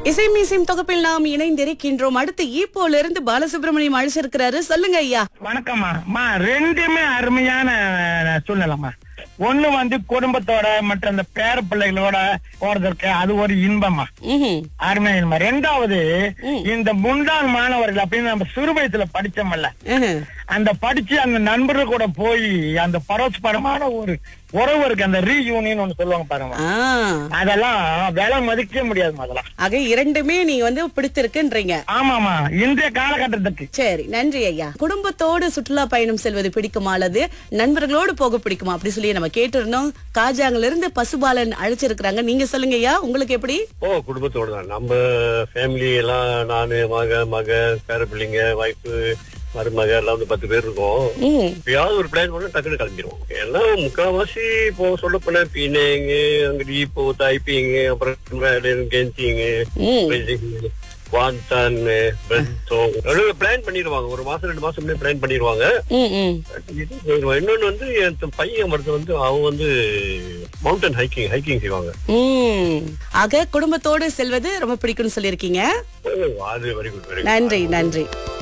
இசை மீசியம் தொகுப்பில் நாம் இணைந்திருக்கின்றோம் அடுத்து ஈப்போல இருந்து பாலசுப்ரமணியம் அழைச்சிருக்கிறாரு சொல்லுங்க ஐயா வணக்கம்மா அம்மா ரெண்டுமே அருமையான அஹ், சூழ்நிலைம்மா ஒண்ணு வந்து குடும்பத்தோட மற்ற அந்த பேர பிள்ளைகளோட போறதற்கு அது ஒரு இன்பமா ம்ஹும். அருமையா இன்பம் ரெண்டாவது இந்த முன்னாள் மாணவர்கள் அப்படின்னு நம்ம சிறு வயசுல படிச்சோம்ல ம்ஹும். அந்த படிச்சு அந்த நண்பர்கள் கூட போய் அந்த பரஸ்பரமான ஒரு உறவு இருக்கு அந்த ரீயூனியன் ஒண்ணு சொல்லுவாங்க பாருங்க ஆ. அதெல்லாம் விலை மதிக்க முடியாது அதெல்லாம் ஆக இரண்டுமே நீங்க வந்து பிடித்திருக்குன்றீங்க ஆமாமா இன்றைய காலகட்டத்துக்கு சரி நன்றி ஐயா குடும்பத்தோடு சுற்றுலா பயணம் செல்வது பிடிக்குமா அல்லது நண்பர்களோடு போக பிடிக்குமா அப்படி சொல்லி நம்ம கேட்டிருந்தோம் காஜாங்கல இருந்து பசுபாலன் அழைச்சிருக்கிறாங்க நீங்க சொல்லுங்க ஐயா உங்களுக்கு எப்படி ஓ குடும்பத்தோட தான் நம்ம ஃபேமிலி எல்லாம் நானு மக மக பேர பிள்ளைங்க வைஃபு மருமக எல்லாம் வந்து பத்து பேர் இருக்கோம் ம். எப்பயாவது ஒரு பிளான் பண்ணா டக்குனு கிளம்பிடுவோம் எல்லாம் முக்கால்வாசி இப்போ சொல்ல போனா பீனேங்க அங்கிட்டு இப்போ தைப்பிங்க அப்புறம் கெஞ்சிங்க ம். வான்தான் பென்சோங் பிளான் பண்ணிடுவாங்க ஒரு மாசம் ரெண்டு மாசம் முன்னாடி பிளான் பண்ணிடுவாங்க ம், ம். இன்னொன்னு வந்து என் பையன் மருத்துவ வந்து அவன் வந்து மவுண்டன் ஹைக்கிங் ஹைக்கிங் செய்வாங்க ம். ஆக குடும்பத்தோடு செல்வது ரொம்ப பிடிக்கும்னு சொல்லியிருக்கீங்க அது வெரி குட் வெரி நன்றி நன்றி